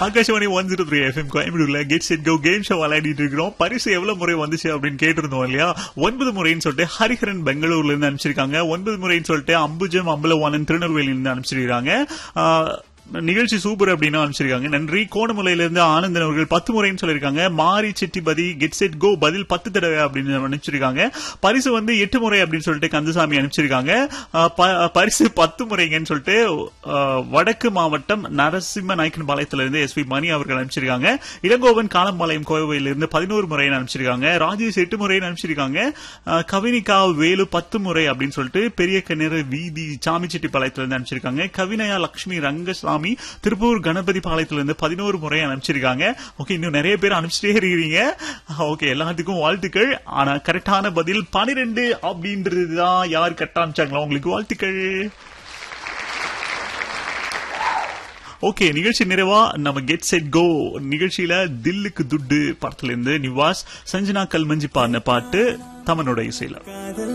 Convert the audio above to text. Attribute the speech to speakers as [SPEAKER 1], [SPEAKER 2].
[SPEAKER 1] Akashvani one zero three FM கோயம்புத்தூர்ல get set go game show விளையாடிட்டு இருக்கிறோம் பரிசு எவ்வளவு முறை வந்துச்சு அப்படின்னு கேட்டிருந்தோம் இல்லையா ஒன்பது முறைன்னு சொல்லிட்டு ஹரிஹரன் பெங்களூர்ல இருந்து அனுப்பிச்சிருக்காங்க ஒன்பது முறைன்னு சொல்லிட்டு அம்புஜம் அம்பலவானன் திருநெல்வேலியில இருந்து அனுப்பிச்சிருக்காங்க ஆஹ், நிகழ்ச்சி சூப்பர் அப்படின்னு அனுப்பிச்சிருக்காங்க நன்றி கோணமலையில இருந்து ஆனந்தன் அவர்கள் பத்து முறைன்னு சொல்லியிருக்காங்க மாரி செட்டிபதி கெட் செட் கோ பதில் பத்து தடவை அப்படின்னு அனுப்பிச்சிருக்காங்க பரிசு வந்து எட்டு முறை அப்படின்னு சொல்லிட்டு கந்தசாமி அனுப்பிச்சிருக்காங்க ஆஹ் ப- பரிசு பத்து முறைங்கன்னு சொல்லிட்டு ஆஹ், வடக்கு மாவட்டம் நரசிம்ம நாயக்கன் பாளையத்திலிருந்து எஸ் பி மணி அவர்கள் அனுப்பிச்சிருக்காங்க இளங்கோவன் காலம்பாளையம் கோவையிலிருந்து பதினோரு முறை அனுப்பிச்சிருக்காங்க ராஜேஷ் எட்டு முறை அனுப்பிச்சிருக்காங்க ஆஹ், கவினிகா வேலு பத்து முறை அப்படின்னு சொல்லிட்டு பெரிய கிணறு வீதி சாமிச்செட்டி பாளையத்திலிருந்து அனுப்பிச்சிருக்காங்க கவினயா லட்சுமி ரங்கசாமி திருப்பூர் கணபதி பாளையத்திலிருந்து பதினோரு முறை அனுப்பிச்சிருக்காங்க ஓகே இன்னும் நிறைய பேர் அனுப்பிச்சிட்டே இருக்கிறீங்க ஓகே எல்லாத்துக்கும் வாழ்த்துக்கள் ஆனா கரெக்டான பதில் பனிரெண்டு அப்படின்றது தான் யார் கரெக்டா அனுப்பிச்சாங்களா உங்களுக்கு வாழ்த்துக்கள் ஓகே நிகழ்ச்சி நிறைவா நம்ம கெட் செட் கோ நிகழ்ச்சியில தில்லுக்கு துட்டு படத்துல இருந்து நிவாஸ் சஞ்சனா கல்மஞ்சி பாடின பாட்டு தமனோட இசையில
[SPEAKER 2] காதல்